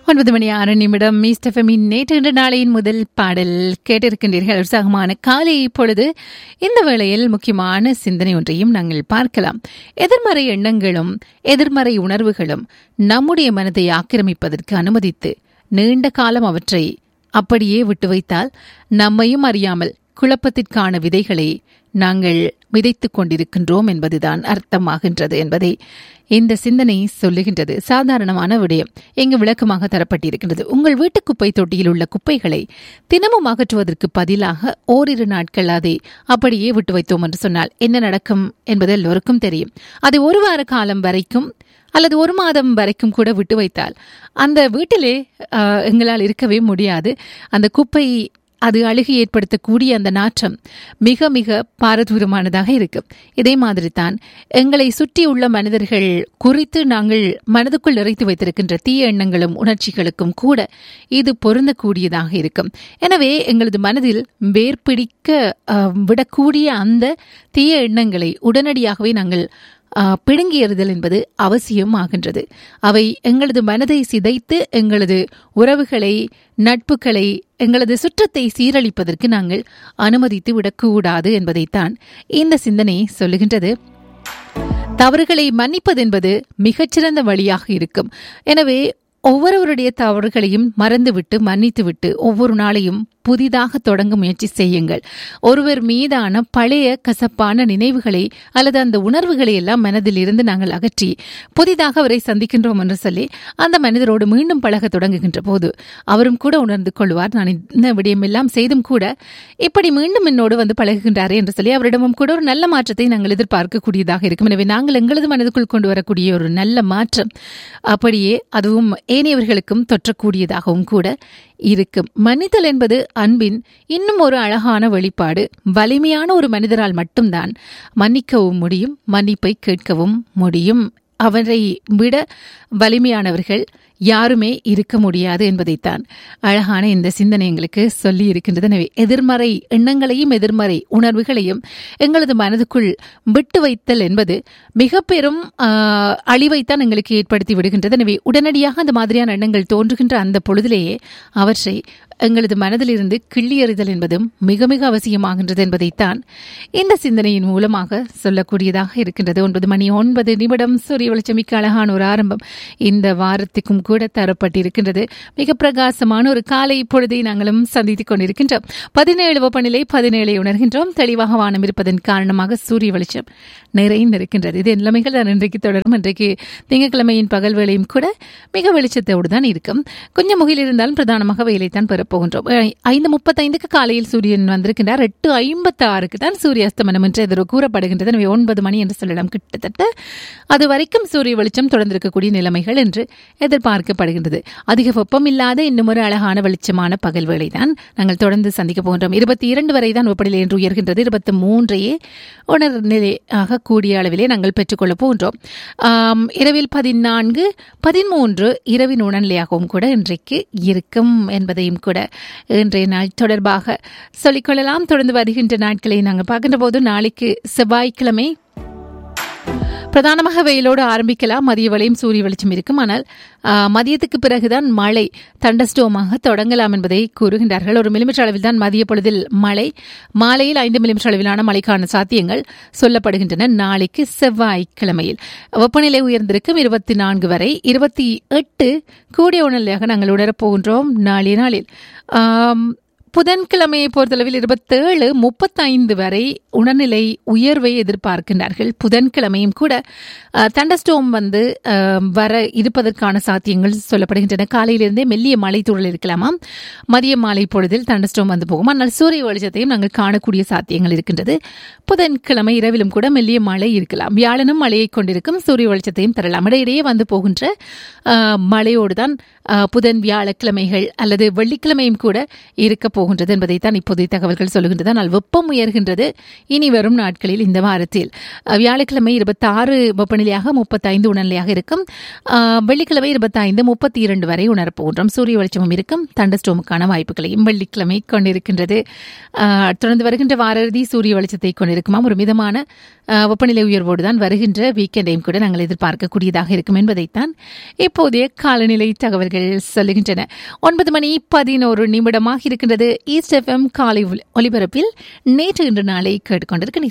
ஒன்பது மணி ஆறு நிமிடம் மீஸ்டஃபமின் நேற்று இன்று நாளையின் முதல் பாடல் கேட்டிருக்கின்றீர்கள் உற்சாகமான காலை இப்பொழுது இந்த வேளையில் முக்கியமான சிந்தனை ஒன்றையும் நாங்கள் பார்க்கலாம் எதிர்மறை எண்ணங்களும் எதிர்மறை உணர்வுகளும் நம்முடைய மனதை ஆக்கிரமிப்பதற்கு அனுமதித்து நீண்ட காலம் அவற்றை அப்படியே விட்டு வைத்தால் நம்மையும் அறியாமல் குழப்பத்திற்கான விதைகளை நாங்கள் விதைத்துக் கொண்டிருக்கின்றோம் என்பதுதான் அர்த்தமாகின்றது என்பதை இந்த சிந்தனை சொல்லுகின்றது சாதாரணமான விடயம் எங்கு விளக்கமாக தரப்பட்டிருக்கின்றது உங்கள் வீட்டு குப்பை தொட்டியில் உள்ள குப்பைகளை தினமும் அகற்றுவதற்கு பதிலாக ஓரிரு நாட்கள் அதை அப்படியே விட்டு வைத்தோம் என்று சொன்னால் என்ன நடக்கும் என்பது எல்லோருக்கும் தெரியும் அதை ஒரு வார காலம் வரைக்கும் அல்லது ஒரு மாதம் வரைக்கும் கூட விட்டு வைத்தால் அந்த வீட்டிலே ஆஹ், எங்களால் இருக்கவே முடியாது அந்த குப்பை அது அழுகி ஏற்படுத்தக்கூடிய அந்த நாற்றம் மிக மிக பாரதூரமானதாக இருக்கும் இதே மாதிரி தான் எங்களை சுற்றியுள்ள மனிதர்கள் குறித்து நாங்கள் மனதுக்குள் நிறைத்து வைத்திருக்கின்ற தீய எண்ணங்களும் உணர்ச்சிகளுக்கும் கூட இது பொருந்தக்கூடியதாக இருக்கும் எனவே எங்களது மனதில் வேர்பிடிக்க ஆஹ், விடக்கூடிய அந்த தீய எண்ணங்களை உடனடியாகவே நாங்கள் ஆ, பிடுங்கி எறிதல் என்பது அவசியம் ஆகின்றது அவை எங்களது மனதை சிதைத்து எங்களது உறவுகளை நட்புகளை எங்களது சுற்றத்தை சீரழிப்பதற்கு நாங்கள் அனுமதித்து விடக்கூடாது என்பதைத்தான் இந்த சிந்தனை சொல்லுகின்றது தவறுகளை மன்னிப்பது என்பது மிகச்சிறந்த வழியாக இருக்கும் எனவே ஒவ்வொருவருடைய தவறுகளையும் மறந்துவிட்டு மன்னித்துவிட்டு ஒவ்வொரு நாளையும் புதிதாக தொடங்க முயற்சி செய்யுங்கள் ஒருவர் மீதான பழைய கசப்பான நினைவுகளை அல்லது அந்த உணர்வுகளை எல்லாம் மனதில் இருந்து நாங்கள் அகற்றி புதிதாக அவரை சந்திக்கின்றோம் என்று சொல்லி அந்த மனிதரோடு மீண்டும் பழக தொடங்குகின்ற போது அவரும் கூட உணர்ந்து கொள்வார் நான் இந்த விடயம் எல்லாம் செய்தும் கூட இப்படி மீண்டும் என்னோடு வந்து பழகுகின்றாரே என்று சொல்லி அவரிடமும் கூட ஒரு நல்ல மாற்றத்தை நாங்கள் எதிர்பார்க்கக்கூடியதாக இருக்கும் எனவே நாங்கள் எங்களது மனதுக்குள் கொண்டு வரக்கூடிய ஒரு நல்ல மாற்றம் அப்படியே அதுவும் ஏனையவர்களுக்கும் தொற்றக்கூடியதாகவும் கூட இருக்கும் மன்னித்தல் என்பது அன்பின் இன்னும் ஒரு அழகான வெளிப்பாடு வலிமையான ஒரு மனிதரால் மட்டும்தான் மன்னிக்கவும் முடியும் மன்னிப்பை கேட்கவும் முடியும் அவரை விட வலிமையானவர்கள் யாருமே இருக்க முடியாது என்பதைத்தான் அழகான இந்த சிந்தனை எங்களுக்கு சொல்லி இருக்கின்றது எனவே எதிர்மறை எண்ணங்களையும் எதிர்மறை உணர்வுகளையும் எங்களது மனதுக்குள் விட்டு வைத்தல் என்பது மிக பெரும் ஆஹ், அழிவைத்தான் எங்களுக்கு ஏற்படுத்தி விடுகின்றது எனவே உடனடியாக அந்த மாதிரியான எண்ணங்கள் தோன்றுகின்ற அந்த பொழுதிலேயே அவற்றை எங்களது மனதிலிருந்து கிள்ளி எறிதல் என்பதும் மிக மிக அவசியமாகின்றது என்பதைத்தான் இந்த சிந்தனையின் மூலமாக சொல்லக்கூடியதாக இருக்கின்றது ஒன்பது மணி ஒன்பது நிமிடம் சூரிய வெளிச்சமிக்க அழகான ஒரு ஆரம்பம் இந்த வாரத்துக்கும் கூட தரப்பட்டிருக்கின்றது மிக பிரகாசமான ஒரு காலை பொழுதை நாங்களும் சந்தித்துக் கொண்டிருக்கின்றோம் பதினேழு வெப்பநிலை பதினேழை உணர்கின்றோம் தெளிவாக வானம் இருப்பதன் காரணமாக சூரிய வெளிச்சம் நிறைந்திருக்கின்றது இது நிலைமைகள் தான் இன்றைக்கு தொடரும் இன்றைக்கு திங்கட்கிழமையின் பகல் வேளையும் கூட மிக வெளிச்சத்தோடு தான் இருக்கும் கொஞ்சம் முகில் இருந்தாலும் பிரதானமாக வெயிலைத்தான் பெறப்போகின்றோம் ஐ- ஐந்து முப்பத்தைந்துக்கு காலையில் சூரியன் வந்திருக்கின்றார் எட்டு ஐம்பத்தி ஆறுக்கு தான் சூரிய அஸ்தமனம் என்று எதிரோ கூறப்படுகின்றது எனவே ஒன்பது மணி என்று சொல்லலாம் கிட்டத்தட்ட அது வரைக்கும் சூரிய வெளிச்சம் தொடர்ந்திருக்கக்கூடிய நிலைமைகள் என்று எதிர்பார்க்கப்படுகின்றது அதிக வெப்பம் இல்லாத இன்னும் ஒரு அழகான வெளிச்சமான பகல் வேளை தான் நாங்கள் தொடர்ந்து சந்திக்க போகின்றோம் இருபத்தி இரண்டு வரை தான் வெப்பநிலை என்று உயர்கின்றது இருபத்தி மூன்றையே உணர்நிலையாக கூடிய அளவிலே நாங்கள் பெற்றுக்கொள்ளப் போகின்றோம் ஆம், இரவில் பதினான்கு பதிமூன்று இரவின் உணர்நிலையாகவும் கூட இன்றைக்கு இருக்கும் என்பதையும் கூட இன்றைய நாள் தொடர்பாக சொல்லிக்கொள்ளலாம் தொடர்ந்து வருகின்ற நாட்களை நாங்கள் பார்க்கின்ற போது நாளைக்கு செவ்வாய்க்கிழமை பிரதானமாக வெயிலோடு ஆரம்பிக்கலாம் மதிய வேளையும் சூரிய வெளிச்சம் இருக்கும் ஆனால் ஆ, மதியத்துக்கு பிறகுதான் மழை தண்டஸ்டோமாக தொடங்கலாம் என்பதை கூறுகின்றார்கள் ஒரு மில்லிமீட்டர் அளவில் தான் மதிய பொழுதில் மழை மாலையில் ஐந்து மில்லிமீட்டர் அளவிலான மழைக்கான சாத்தியங்கள் சொல்லப்படுகின்றன நாளைக்கு செவ்வாய்க்கிழமையில் வெப்பநிலை உயர்ந்திருக்கும் இருபத்தி நான்கு வரை இருபத்தி எட்டு கூடிய உணர்நிலையாக நாங்கள் உணரப் போகின்றோம் நாளைய நாளில் ஆம், புதன்கிழமையை பொறுத்தளவில் இருபத்தேழு முப்பத்தைந்து வரை உணர்நிலை உயர்வை எதிர்பார்க்கின்றார்கள் புதன்கிழமையும் கூட தண்டஸ்டோம் வந்து அஹ், வர இருப்பதற்கான சாத்தியங்கள் சொல்லப்படுகின்றன காலையிலிருந்தே மெல்லிய மழை தூறல் இருக்கலாமாம் மதிய மாலை பொழுதில் தண்டஸ்டோம் வந்து போகும் ஆனால் சூரிய வெளிச்சத்தையும் நாங்கள் காணக்கூடிய சாத்தியங்கள் இருக்கின்றது புதன்கிழமை இரவிலும் கூட மெல்லிய மழை இருக்கலாம் வியாழனும் மழையை கொண்டிருக்கும் சூரிய வெளிச்சத்தையும் தரலாம் இடையிடையே வந்து போகின்ற அஹ், மழையோடு தான் அஹ், புதன் வியாழக்கிழமைகள் அல்லது வெள்ளிக்கிழமையும் கூட இருக்க போகின்றன போகின்றது என்பதைத்தான் இப்போதைய தகவல்கள் சொல்லுகின்றது ஆனால் வெப்பம் உயர்கின்றது இனி வரும் நாட்களில் இந்த வாரத்தில் அஹ், வியாழக்கிழமை இருபத்தாறு வெப்பநிலையாக முப்பத்தைந்து உணர்நிலையாக இருக்கும் அஹ், வெள்ளிக்கிழமை இருபத்தைந்து முப்பத்தி இரண்டு வரை உணரப்போகின்றோம் சூரிய வெளிச்சமும் இருக்கும் தண்டஸ்டோமுக்கான வாய்ப்புகளையும் வெள்ளிக்கிழமை கொண்டிருக்கின்றது அஹ், தொடர்ந்து வருகின்ற வார இறுதி சூரிய வெளிச்சத்தை கொண்டிருக்குமாம் ஒரு மிதமான அஹ், வெப்பநிலை உயர்வோடு தான் வருகின்ற வீக்கெண்டையும் கூட நாங்கள் எதிர்பார்க்கக்கூடியதாக இருக்கும் என்பதைத்தான் இப்போதைய காலநிலை தகவல்கள் சொல்லுகின்றன ஒன்பது மணி பதினோரு நிமிடமாக இருக்கின்றது ஈஸ்ட் எஃப்எம் காலை ஒலி- ஒலிபரப்பில் நேற்று இன்று நாளை கேட்டுக்கொண்டிருக்க